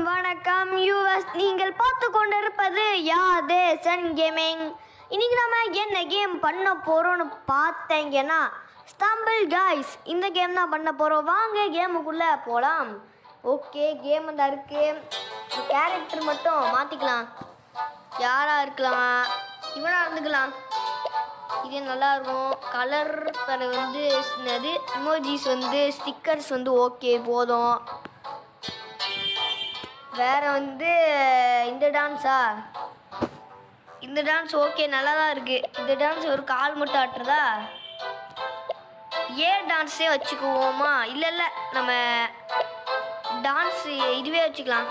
வணக்கம் யூஎஸ் நீங்கள் பார்த்து கொண்டிருப்பது யாதே சன் கேமிங் இன்னைக்கு நம்ம என்ன கேம் பண்ண போறோம்னு பார்த்தீங்கன்னா ஸ்டம்பிள் காய்ஸ் இந்த கேம் தான் பண்ண போறோம் வாங்க கேமுக்குள்ள போலாம் ஓகே கேம் தான் இருக்கு கேரக்டர் மட்டும் மாத்திக்கலாம் யாரா இருக்கலாம் இவனா இருந்துக்கலாம் இது நல்லா இருக்கும் கலர் தர வந்து என்னது இமோஜிஸ் வந்து ஸ்டிக்கர்ஸ் வந்து ஓகே போதும் வேற வந்து இந்த டான்ஸா இந்த டான்ஸ் ஓகே நல்லா தான் இருக்கு இந்த டான்ஸ் ஒரு கால் மட்டும் ஆட்டுறதா ஏ டான்ஸே வச்சுக்குவோமா இல்லை இல்லை நம்ம டான்ஸ் இதுவே வச்சுக்கலாம்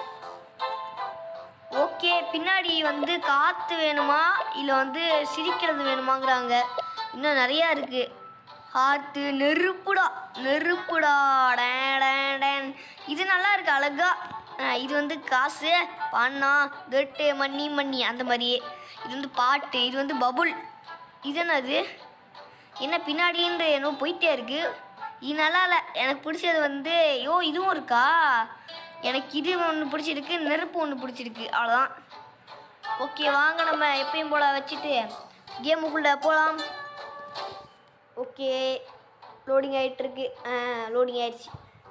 ஓகே பின்னாடி வந்து காற்று வேணுமா இல்லை வந்து சிரிக்கிறது வேணுமாங்கிறாங்க இன்னும் நிறையா இருக்கு ஹார்ட்டு நெருப்புடா நெருப்புடா டேன், டேன், டேன். இது நல்லா இருக்கு அழகா அஹ் இது வந்து காசு பணம் கெட்டு மண்ணி மண்ணி அந்த மாதிரி இது வந்து பாட்டு இது வந்து பபுள் இது என்னது என்ன பின்னாடின்ற என்னோ போயிட்டே இருக்கு இது நல்லா இல்லை எனக்கு பிடிச்சது வந்து யோ இதுவும் இருக்கா எனக்கு இது ஒன்று பிடிச்சிருக்கு நெருப்பு ஒன்று பிடிச்சிருக்கு அவ்வளோதான் ஓகே வாங்க நம்ம எப்பயும் போல வச்சுட்டு கேமுக்குள்ளே போகலாம் ஓகே லோடிங் ஆகிட்டு இருக்கு லோடிங் ஆயிடுச்சு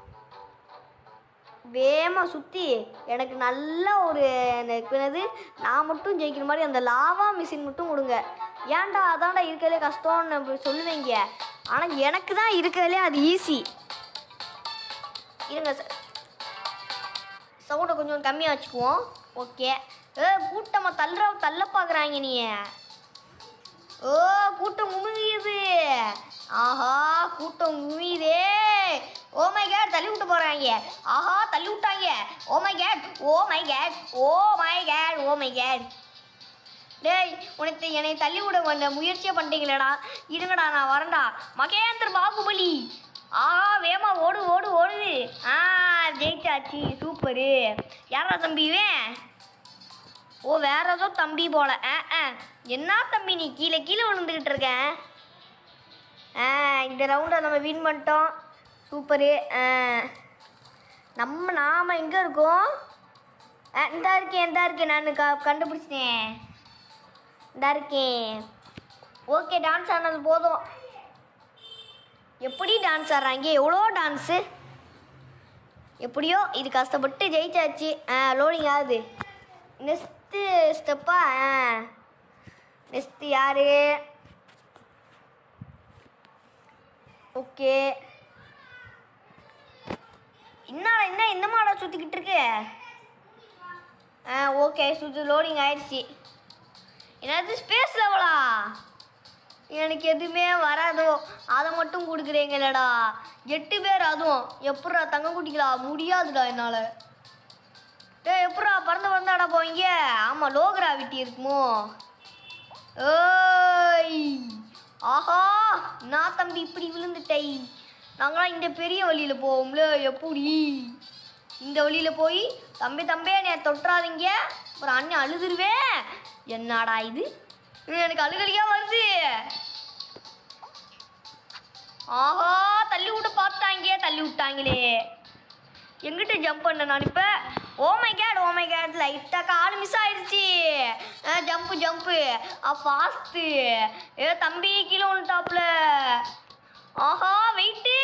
வேகமாக சுற்றி எனக்கு நல்ல ஒரு எனக்கு என்னது நான் மட்டும் ஜெயிக்கிற மாதிரி அந்த லாவா மிஷின் மட்டும் கொடுங்க ஏன்டா அதான்டா இருக்கிறதுலே கஷ்டம்னு அப்படி சொல்லுவீங்க ஆனால் எனக்கு தான் இருக்கிறதுலே அது ஈஸி இருங்க சவுண்டை கொஞ்சம் கம்மியாக வச்சுக்குவோம் ஓகே ஏ கூட்டமாக தள்ளுற தள்ள பார்க்குறாங்க நீ ஓ கூட்டம் உமியுது ஆஹா கூட்டம் உமியுதே ஓ மை கேட் தள்ளி விட்டு போறாங்க ஆஹா தள்ளி விட்டாங்க oh my god oh my god oh my god oh my god டேய் உனக்கு என்னை தள்ளி விட வந்த முயற்சியே பண்ணிட்டீங்களேடா இருங்கடா நான் வரேன்டா மகேந்திர பாகுபலி ஆஹா வேமா ஓடு ஓடு ஓடுது ஆ ஜெயிச்சாச்சு சூப்பரு யாரா தம்பி இவன் ஓ வேற ஏதோ தம்பி போல ஆ ஆ என்ன தம்பி நீ கீழே கீழே விழுந்துக்கிட்டு இருக்க ஆ இந்த ரவுண்டை நம்ம வின் பண்ணிட்டோம் சூப்பரு ஆ நம்ம நாம் எங்கே இருக்கோம் ஆ இந்தா இருக்கேன் இந்தா இருக்கேன் நான் க கண்டுபிடிச்சிட்டேன் இந்தா இருக்கேன் ஓகே டான்ஸ் ஆனது போதும் எப்படி டான்ஸ் ஆடுறாங்க எவ்வளோ டான்ஸு எப்படியோ இது கஷ்டப்பட்டு ஜெயிச்சாச்சு ஆ லோடிங் ஆகுது நெக்ஸ்ட்டு ஸ்டெப்பா ஆ நெக்ஸ்ட்டு யாரு ஓகே என்னடா என்ன இந்த மாடா சுற்றிக்கிட்டு இருக்கு ஆ ஓகே சுற்றி லோடிங் ஆயிடுச்சு என்னது ஸ்பேஸ் லெவலா எனக்கு எதுவுமே வராதோ அதை மட்டும் கொடுக்குறீங்களடா எட்டு பேர் அதுவும் எப்பட்றா தங்க குட்டிங்களா முடியாதுடா என்னால் டேய் எப்பட்றா பறந்து பறந்தாடா போவீங்க ஆமாம் லோ கிராவிட்டி இருக்குமோ ஏய் ஆஹா நான் தம்பி இப்படி விழுந்துட்டை நாங்களாம் இந்த பெரிய வழியில் போவோம்ல எப்படி இந்த வழியில் போய் தம்பி தம்பியே என்னை தொட்டுறாதீங்க அப்புறம் அண்ணன் அழுதுருவேன் என்னடா இது இது எனக்கு அழுகலியா வருது ஆஹா தள்ளி விட்டு பார்த்தாங்க தள்ளி விட்டாங்களே எங்கிட்ட ஜம்ப் பண்ண நான் இப்போ oh my god oh my god லைட்டாக கால் மிஸ் ஆயிடுச்சு ஜம்ப்பு ஜம்ப்பு ஆ ஃபாஸ்ட்டு ஏ தம்பி கீழே வந்துட்டாப்ல ஆஹா wait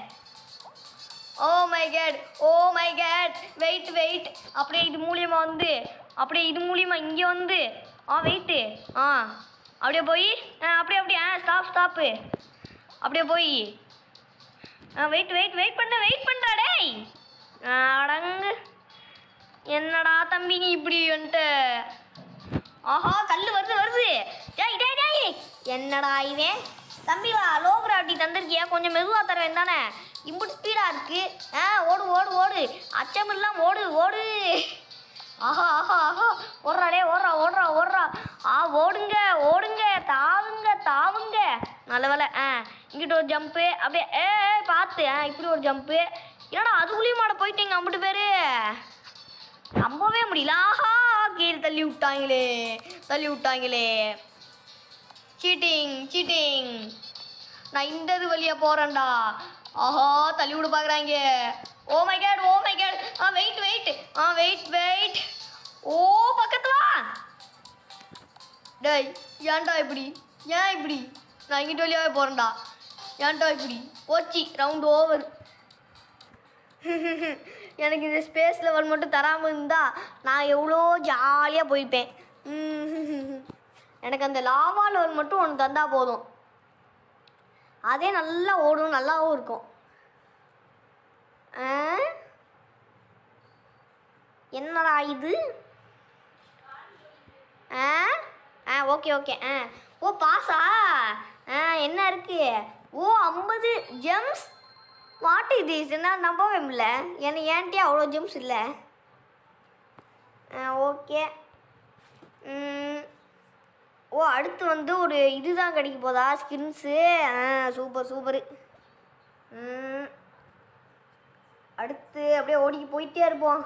oh my god oh my god wait wait அப்படியே இது மூலியமா வந்து அப்படியே இது மூலியமா இங்கே வந்து ஆ வெயிட்டு ஆ அப்படியே போய் ஆ அப்படியே அப்படியே ஆ ஸ்டாப் ஸ்டாப்பு அப்படியே போய் ஆ வெயிட் வெயிட் வெயிட் பண்ண வெயிட் பண்ணுறா டேய் ஆ, அடங்கு என்னடா தம்பி நீ இப்படி வந்துட்டு ஆஹா கல் வருது வருது டேய் டேய் டேய் என்னடா இவன் தம்பி வா லோ கிராவிட்டி தந்திருக்கியா கொஞ்சம் மெதுவாக தருவேன் தானே இம்புட்டு ஸ்பீடாக இருக்கு ஆ ஓடு ஓடு ஓடு அச்சம் இல்லாம ஓடு ஓடு ஆஹா ஆஹா ஆஹா ஓடுறா டே ஓடுறா ஓடுறா ஓடுறா ஆ ஓடுங்க ஓடுங்க தாவுங்க தாவுங்க நல்ல வேலை ஆ இங்கிட்ட ஒரு ஜம்ப்பு அப்படியே ஏ ஏ, பார்த்து ஆ இப்படி ஒரு ஜம்ப்பு என்னடா அதுக்குள்ளேயும் மாட போயிட்டீங்க அம்பிட்டு பேரு நம்பவே முடியல ஆஹா கீழே தள்ளி விட்டாங்களே தள்ளி விட்டாங்களே சீட்டிங் சீட்டிங் நான் இந்த இது வழியா போறேன்டா ஆஹா தள்ளி விட பார்க்குறாங்க oh my god oh my god ஆ வெயிட் வெயிட் ஆ வெயிட் வெயிட் ஓ பக்கத்துல வா டேய் ஏன்டா இப்படி ஏன் இப்படி நான் இங்கிட்ட வழியாவே போறேன்டா ஏன்டா இப்படி போச்சு ரவுண்ட் ஓவர் எனக்கு இந்த ஸ்பேஸ் லெவல் மட்டும் தராமல் இருந்தா நான் எவ்வளோ ஜாலியாக போயிருப்பேன் ம்ஹும். எனக்கு அந்த லாவா லெவல் மட்டும் ஒன்று தந்தா போதும் அதே நல்லா ஓடும் நல்லாவும் இருக்கும் ஆ? என்னடா இது ஆ ஆ ஓகே ஓகே ஆ ஓ பாஸா ஆ என்ன இருக்கு ஓ ஐம்பது ஜெம்ஸ் வாட் இது என்னால் நம்பவே முடியல ஏன்னா ஏன்ட்டே அவ்வளோ ஜெம்ஸ் இல்லை ஆ ஓகே ம், ஓ அடுத்து வந்து ஒரு இதுதான் கிடைக்க போதா ஸ்கின்ஸு ஆ சூப்பர் சூப்பரு ம், அடுத்து அப்படியே ஓடி போயிட்டே இருப்போம்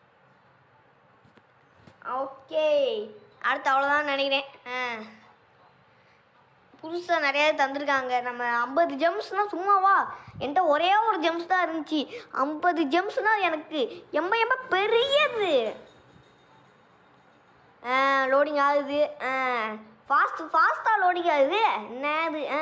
ஓகே அடுத்து அவ்வளோதான் நினைக்கிறேன் ஆ புதுசாக நிறைய தந்திருக்காங்க நம்ம ஐம்பது ஜெம்ஸ்னால் சும்மாவா என்கிட்ட ஒரே ஒரு ஜெம்ஸ் தான் இருந்துச்சு ஐம்பது ஜெம்ஸ்னால் எனக்கு எம்ப எம்ப பெரியது ஆ லோடிங் ஆகுது ஆ ஃபாஸ்ட் ஃபாஸ்ட்டாக லோடிங் ஆகுது என்னது ஆ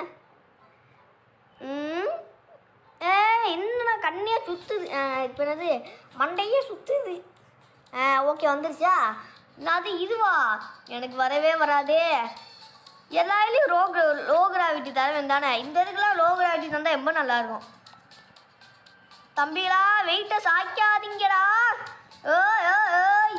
ம் ஏ என்னடா கண்ணையே சுற்றுது இப்போ என்னது மண்டையே சுற்றுது ஆ ஓகே வந்துருச்சா நான் அது இதுவா எனக்கு வரவே வராதே எல்லாத்துலேயும் லோ லோ கிராவிட்டி தரவேன் தானே இந்த இதுக்கெல்லாம் லோ கிராவிட்டி தந்தால் ரொம்ப நல்லாயிருக்கும் தம்பிகளா வெயிட்டை சாய்க்காதீங்கடா ஏய் ஏய், ஏய்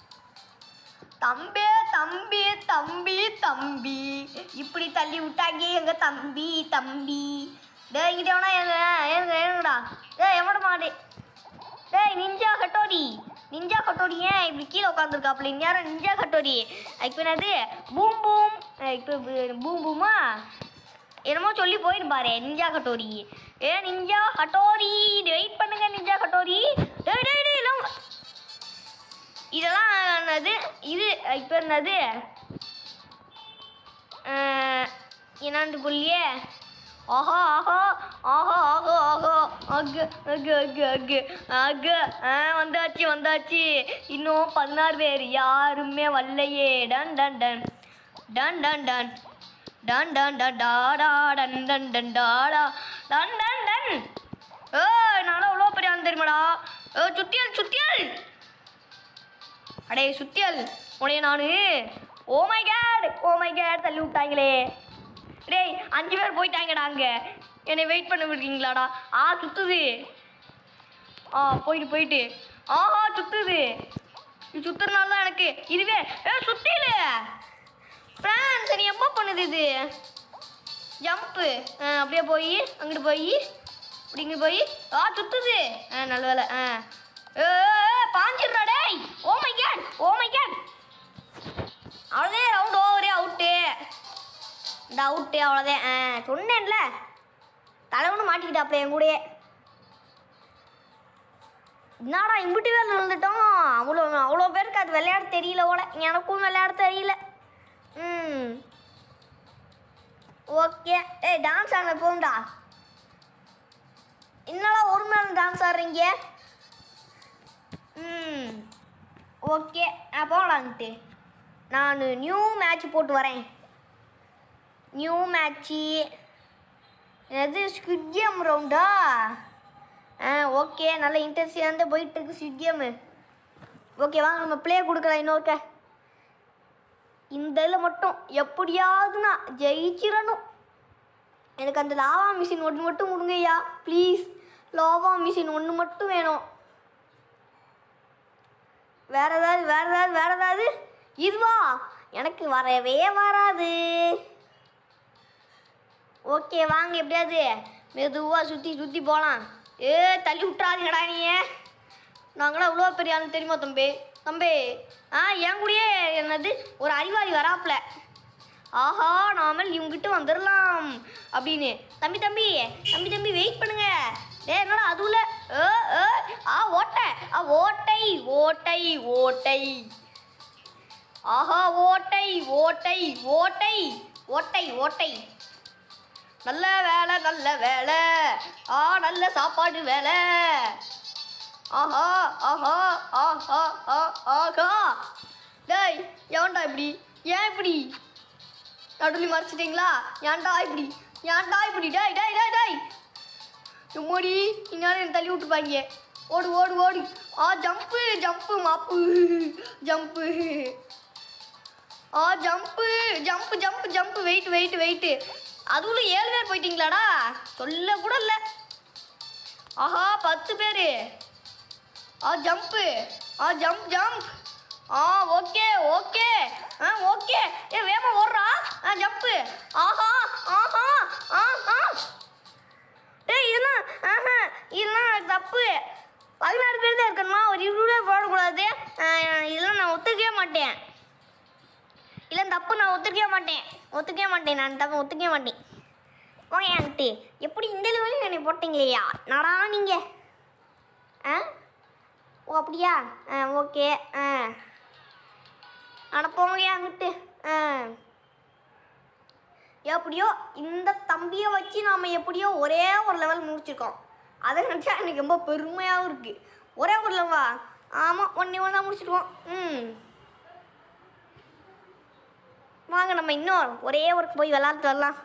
தம்பி தம்பி தம்பி தம்பி இப்படி தள்ளி விட்டாங்க எங்க தம்பி தம்பி டேய் இங்கிட்ட எவனா ஏங்க ஏங்க ஏங்கடா டேய் எவட மாடு டேய் நிஞ்சா கட்டோடி நிஞ்சா கட்டோடி ஏன் இப்படி கீழே உட்காந்துருக்காப்புல இந்நேரம் நிஞ்சா கட்டோடி இப்போ என்னது பூம் பூம் இப்போ பூம் பூமா என்னமோ சொல்லி போயிருப்பாரு நிஞ்சா கட்டோரி ஏ நிஞ்சா கட்டோரி வெயிட் பண்ணுங்க நிஞ்சா கட்டோரி டேய் டேய் டேய் எல்லாம் இதெல்லாம் என்னது இது இப்போ என்னது அஹ், என்னான்னு புள்ளியே ஆஹா ஆஹா ஆஹா ஆஹா ஆஹா அக்கு அக்கு அக்கு அக்கு அக்கு ஆ வந்தாச்சு வந்தாச்சு இன்னும் பதினாறு பேர் யாருமே வரலையே டன் டன் டன் டன் டன் டன் டன் டன் டன் டாடா டன் டன் டன் டாடா டன் டன் டன் ஏய் நானும் அவ்வளோ பெரிய ஆள் தெரியுமாடா ஏ சுத்தியல் சுத்தியல் அடே சுத்தியல் உனைய நானு oh my god oh my god தள்ளி விட்டாங்களே டேய் அஞ்சு பேர் போயிட்டாங்கடா அங்க என்னை வெயிட் பண்ண விடுறீங்களாடா ஆ சுத்துது ஆ போயிட்டு போயிட்டு ஆஹா சுத்துது இது சுத்துறனால தான் எனக்கு இதுவே ஏ சுத்தில ஃப்ரான்ஸ் நீ எப்போ பண்ணுது இது ஜம்ப்பு அப்படியே போய் அங்கிட்டு போய் இப்படி இங்கே போய் ஆ சுத்துது ஆ நல்ல வேலை ஆ ஏ பாஞ்சிடுறா டேய் oh my god oh my god அவ்வளோதே ரவுண்ட் ஓவரே அவுட்டு இந்த அவுட்டு அவ்வளோதான் ஆ சொன்னேன்ல தலைவனு மாட்டிக்கிட்டாப்ல என் கூடயே என்னடா இம்பிட்டு பேர் விழுந்துட்டோம் அவ்வளோ அவ்வளோ பேருக்கு அது விளையாட தெரியல போல எனக்கும் விளையாட தெரியல ம் ஓகே ஏய் டான்ஸ் ஆட போகும்டா என்னடா ஒரு மணி நேரம் டான்ஸ் ஆடுறீங்க ம் ஓகே நான் போகலான்ட்டு நான் நியூ மேட்ச் போட்டு வரேன் நியூ மேட்ச்சு எது ஸ்குட் கேம் ரவுண்டா ஆ ஓகே நல்ல இன்ட்ரெஸ்டிங்காக போயிட்டு இருக்கு ஸ்குட் கேமு ஓகே வாங்க நம்ம ப்ளே கொடுக்கலாம் இன்னொருக்க இந்த இதில் மட்டும் எப்படியாவது நான் ஜெயிச்சிடணும் எனக்கு அந்த லாவா மிஷின் ஒன்று மட்டும் கொடுங்கய்யா ப்ளீஸ் லாவா மிஷின் ஒன்று மட்டும் வேணும் வேற ஏதாவது வேற ஏதாவது வேற ஏதாவது இதுவா எனக்கு வரவே வராது ஓகே வாங்க எப்படியாவது மெதுவாக சுற்றி சுற்றி போகலாம் ஏ தள்ளி விட்றாதீங்கடா நீ நாங்களாம் இவ்வளோ பெரிய ஆளு தெரியுமா தம்பி தம்பி ஆ என் கூடயே என்னது ஒரு அறிவாளி வராப்புல ஆஹா நாமல் இவங்கிட்ட வந்துடலாம் அப்படின்னு தம்பி தம்பி தம்பி தம்பி வெயிட் பண்ணுங்க ஏ என்னடா அதுல ஏ ஏ ஆ ஓட்டை ஆ ஓட்டை ஓட்டை ஓட்டை ஆஹா ஓட்டை ஓட்டை ஓட்டை ஓட்டை ஓட்டை நல்ல வேலை நல்ல வேலை ஆ நல்ல சாப்பாடு வேலை ஆஹா ஆஹா ஆஹா ஆ ஆஹா டேய் எவன்டா இப்படி ஏன் இப்படி நடுவில் மறைச்சிட்டிங்களா ஏன்டா இப்படி ஏன்டா இப்படி டேய் டேய் டேய் டேய் எம்மாடி இந்நேரம் என்னை தள்ளி விட்டுப்பாங்க ஓடு ஓடு ஓடு ஆ ஜம்ப்பு ஜம்ப்பு மாப்பு ஜம்ப்பு ஆ jump jump jump jump wait wait wait அதுக்குள்ள ஏழு பேர் போயிட்டீங்களாடா சொல்ல கூட இல்லை ஆஹா பத்து பேர் ஆ ஜம்ப்பு ஆ ஜம்ப் ஜம்ப் ஆ ஓகே ஓகே ஆ ஓகே ஏ வேமா ஓடுறா ஆ ஜம்ப்பு ஆஹா ஆஹா ஆஹா டேய் இதெல்லாம் ஆஹா இதெல்லாம் தப்பு பதினாறு பேர் தான் இருக்கணுமா ஒரு இருபது பேர் போடக்கூடாது ஆ, இதெல்லாம் நான் ஒத்துக்கவே மாட்டேன் இல்லை தப்பு நான் ஒத்துக்கவே மாட்டேன் ஒத்துக்கவே மாட்டேன் நான் தப்பு ஒத்துக்கவே மாட்டேன் வாங்க ஆண்டி எப்படி இந்த லெவலில் என்னை போட்டீங்களேயா நடா நீங்கள் ஆ ஓ அப்படியா ஆ ஓகே ஆ அனுப்போங்க அங்கிட்டு ஆ எப்படியோ இந்த தம்பியை வச்சு நாம் எப்படியோ ஒரே ஒரு லெவல் முடிச்சிருக்கோம் அதை நினச்சா எனக்கு ரொம்ப பெருமையாகவும் இருக்குது ஒரே ஒரு லெவலா ஆமாம் ஒன்றே ஒன்று தான் முடிச்சிருக்கோம் ம் வாங்க நம்ம இன்னும் ஒரே ஒரு போய் விளாட்டு வரலாம்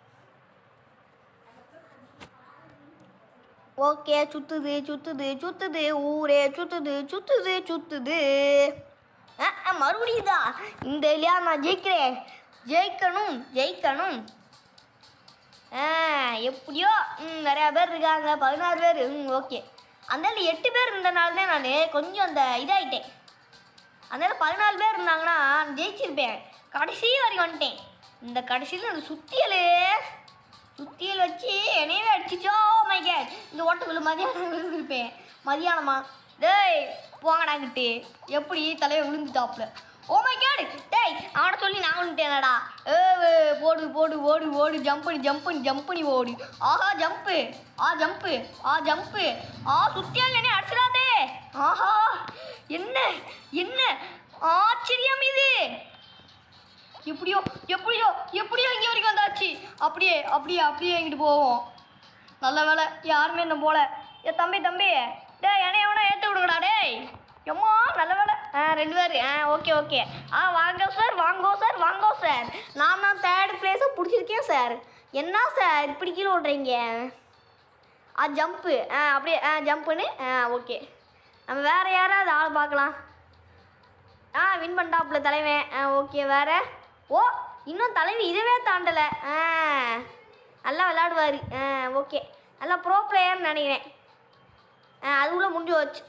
ஓகே சுத்துது சுத்துது சுத்துது ஊரே சுத்துது சுத்துது சுத்துது ஆ, ஆ, மறுபடியும் தான் இந்த இல்லையா நான் ஜெயிக்கிறேன் ஜெயிக்கணும் ஜெயிக்கணும் ஆ எப்படியோ ம் நிறையா பேர் இருக்காங்க பதினாறு பேர் ம் ஓகே அதனால எட்டு பேர் இருந்தனால தான் நான் கொஞ்சம் அந்த இதாயிட்டேன் அதனால பதினாலு பேர் இருந்தாங்கன்னா நான் ஜெயிச்சிருப்பேன் கடைசி வரைக்கும் வந்துட்டேன் இந்த கடைசியில் அந்த சுத்தியல் சுத்தியல் வச்சு என்னையவே அடிச்சிச்சோ மை கேட் இந்த ஓட்டக்குள்ள மதியானம் விழுந்திருப்பேன் மதியானமா டேய் போங்கடாங்கிட்டு எப்படி தலையை விழுந்துட்டாப்புல ஓ மை கேட் டேய் அவனை சொல்லி நான் விழுந்துட்டேனடா ஏ ஏ, போடு போடு ஓடு ஓடு ஜம்ப் பண்ணி ஜம்ப் பண்ணி ஜம்ப் பண்ணி ஓடு ஆஹா ஜம்ப்பு ஆ ஜம்ப்பு ஆ ஜம்ப்பு ஆ சுத்தியால் என்னை அடிச்சிடாதே ஆஹா என்ன என்ன ஆச்சரியம் இது எப்படியோ எப்படியோ எப்படியோ இங்கே வரைக்கும் வந்தாச்சு அப்படியே அப்படியே அப்படியே இங்கிட்டு போவோம் நல்ல வேலை யாருமே என்ன போல ஏ தம்பி தம்பி டேய் என்னைய எவனா ஏற்ற விடுங்கடா டேய் எம்மா நல்ல வேலை ஆ ரெண்டு பேர் ஆ ஓகே ஓகே ஆ வாங்க சார் வாங்கோ சார் வாங்கோ சார் நான் தான் தேர்ட் பிளேஸை பிடிச்சிருக்கேன் சார் என்ன சார் இப்படி கீழே விட்றீங்க ஆ ஜம்ப்பு ஆ அப்படியே ஆ ஜம்ப்புன்னு ஆ ஓகே நம்ம வேறு யாராவது ஆள் பார்க்கலாம் ஆ வின் பண்ணிட்டாப்புல தலைவன் ஆ ஓகே வேற ஓ இன்னும் தலைவி இதவே தாண்டலை ஆ நல்லா விளாடுவார் ஆ ஓகே நல்லா ப்ரோ பிளேயர்னு நினைக்கிறேன் ஆ அதுக்குள்ளே முடிஞ்சு போச்சு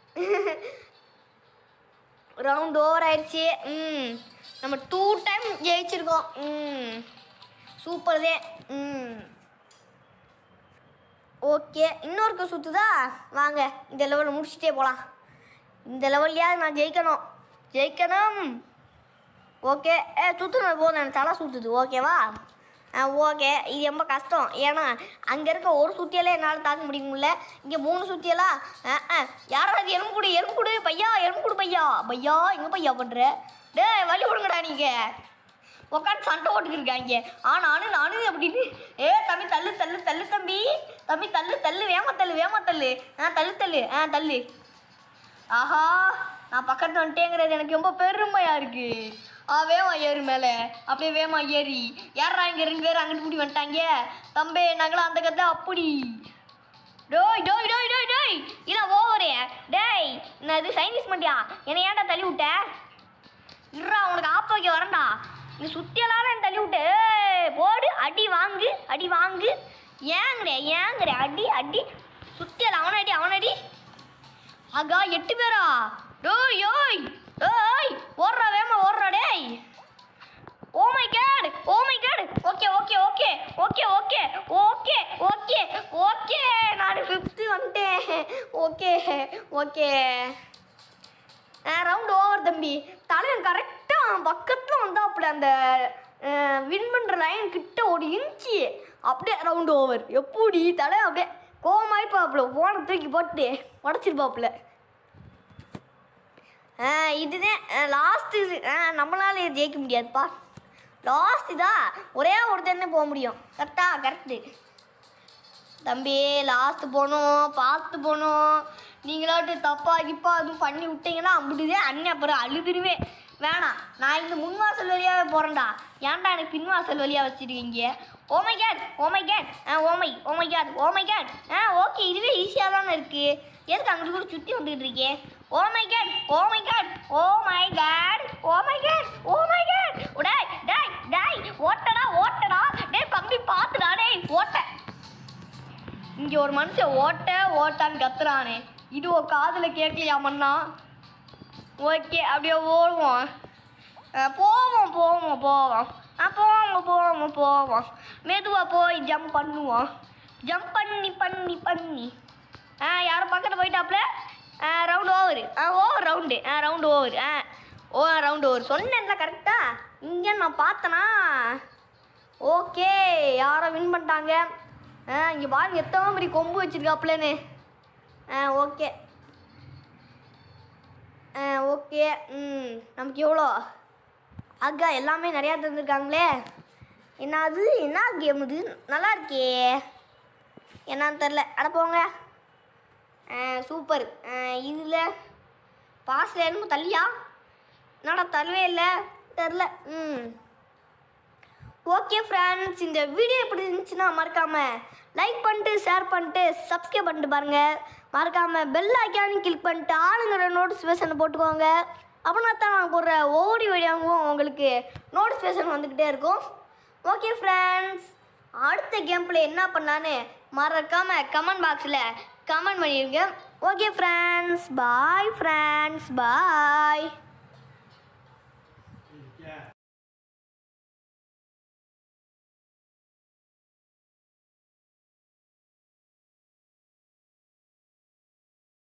ரவுண்ட் ஓவர் ஆயிடுச்சு ம் நம்ம டூ டைம் ஜெயிச்சிருக்கோம் ம் சூப்பர் தே ம் ஓகே இன்னொருக்க சுற்றுதா வாங்க இந்த லெவலில் முடிச்சுட்டே போகலாம் இந்த லெவல்லையாவது நான் ஜெயிக்கணும் ஜெயிக்கணும் ஓகே ஏ சுற்றுனது போதும் எனக்கு தலை சுற்றுது ஓகேவா ஆ ஓகே இது ரொம்ப கஷ்டம் ஏன்னா அங்கே இருக்க ஒரு சுத்தியெல்லாம் என்னால் தாக்க முடியுமில்ல இங்கே மூணு சுத்தியலா ஆ ஆ யாராவது எலும்பு கொடு எலும்பு கொடு பையா எலும்பு கொடு பையா பையா எங்கே பையா பண்ணுற டேய் வழி விடுங்கடா நீங்கள் உட்காந்து சண்டை ஓட்டுக்கு இருக்காங்க ஆ நானு நானு அப்படின்னு ஏ தம்பி தள்ளு தள்ளு தள்ளு தம்பி தம்பி தள்ளு தள்ளு வேமா தள்ளு வேமா தள்ளு ஆ தள்ளு தள்ளு ஆ தள்ளு ஆஹா நான் பக்கத்துல வந்துட்டேங்கிறது எனக்கு ரொம்ப பெருமையா இருக்கு ஆ வேமா ஏறு மேலே அப்படியே வேமா ஏறி ஏறா இங்க ரெண்டு பேரும் அங்கிட்டு முடி வந்துட்டாங்க தம்பி நாங்களாம் அந்த கதை அப்படி டோய் டோய் டோய் டோய் டோய் இல்லை ஓவரே டேய் நான் இது சைனீஸ் மண்டியா என்னை ஏன்டா தள்ளி விட்ட இருடா உனக்கு ஆப்ப வைக்க வரேன்டா நீ சுத்தியலால என்னை தள்ளி விட்டு ஏய், போடு அடி வாங்கு அடி வாங்கு ஏங்குற ஏங்குற அடி அடி சுத்தியல அவனடி அவனடி ஆகா எட்டு பேரா டோய் யோய் ஏய் ஓடுறா வேமா ஓடுறா டேய் oh my god oh my god okay okay okay okay okay okay okay okay நான் ஃபிஃப்த்து வந்துட்டேன் ஓகே ஓகே ரவுண்ட் ஓவர் தம்பி தலைவன் கரெக்டாக பக்கத்தில் வந்தாப்புல அந்த வின் பண்ணுற லைன் கிட்ட ஒரு இன்ச்சு அப்படியே ரவுண்ட் ஓவர் எப்படி தலை அப்படியே கோவமாயிப்பாப்புல போனை தூக்கி போட்டு உடச்சிருப்பாப்புல ஆ இதுதான் லாஸ்ட்டு நம்மளால இது ஜெயிக்க முடியாதுப்பா லாஸ்ட் தான் ஒரே ஒருத்தன் போக முடியும் கரெக்டா கரெக்டு தம்பி லாஸ்ட் போகணும் பார்த்து போகணும் நீங்களாட்டு தப்பா கிப்பா அதுவும் பண்ணி விட்டீங்கன்னா அம்பிடுதே அண்ணன் அப்புறம் அழுதுருவேன் வேணாம் நான் இந்த முன் வாசல் வழியாவே போகிறேன்டா ஏன்டா எனக்கு பின் வாசல் வழியாக வச்சுருக்கீங்க ஓமை கேட் ஓமை கேட் ஆ ஓமை ஓமை கேட் ஓமை கேட் ஆ ஓகே இதுவே ஈஸியாக தானே இருக்குது எதுக்கு அங்கிட்டு கூட சுற்றி வந்துக்கிட்டு இருக்கேன் oh my god oh my god oh my god oh my god oh my god டேய் டேய் டேய் ஓட்டடா ஓட்டடா டேய் பம்பி பாத்துடா டேய் ஓட்ட இங்க ஒரு மனுஷன் ஓட்ட ஓட்டான்னு கத்துறானே இது ஒரு காதுல கேட்கலையா மண்ணா ஓகே அப்படியே ஓடுவோம் அஹ் போவோம் போவோம் போவோம் ஆ போவோம் போவோம் போவோம் மெதுவாக போய் ஜம்ப் பண்ணுவோம் ஜம்ப் பண்ணி பண்ணி பண்ணி ஆ யாரும் பக்கத்தில் போயிட்டாப்ல ஆ ரவுண்ட் ஓவர் ஆ ஓவர் ரவுண்டு ஆ ரவுண்டு ஓவர் ஆ ஓ ரவுண்டு ஓவர் சொன்னேன்ல கரெக்டாக இங்கே நான் பார்த்தனா ஓகே யாரோ வின் பண்ணிட்டாங்க ஆ இங்கே பாருங்க எத்தனை மாதிரி கொம்பு வச்சிருக்காப்லன்னு ஆ ஓகே ஆ ஓகே ம் நமக்கு எவ்வளோ அக்கா எல்லாமே நிறையா தந்துருக்காங்களே என்னது என்ன கேம் இது நல்லா இருக்கே என்னன்னு தெரில அட போங்க சூப்பர் இதில் பாஸில் என்னமோ தள்ளியா என்னடா தரவே இல்லை தெரில ம் ஓகே ஃப்ரெண்ட்ஸ் இந்த வீடியோ எப்படி இருந்துச்சுன்னா மறக்காமல் லைக் பண்ணிட்டு ஷேர் பண்ணிட்டு சப்ஸ்கிரைப் பண்ணிட்டு பாருங்கள் மறக்காமல் பெல் ஐக்கானு கிளிக் பண்ணிட்டு ஆளுங்கிற நோட்டிஃபிகேஷனை போட்டுக்கோங்க அப்படின்னா தான் நான் போடுற ஒவ்வொரு வீடியோவும் உங்களுக்கு நோட்டிஃபிகேஷன் வந்துக்கிட்டே இருக்கும் ஓகே ஃப்ரெண்ட்ஸ் அடுத்த கேம் பிளே என்ன பண்ணான்னு மறக்காமல் கமெண்ட் பாக்ஸில் கமெண்ட் பண்ணிடுங்க ஓகே ஃப்ரெண்ட்ஸ் பாய் ஃப்ரெண்ட்ஸ் பாய்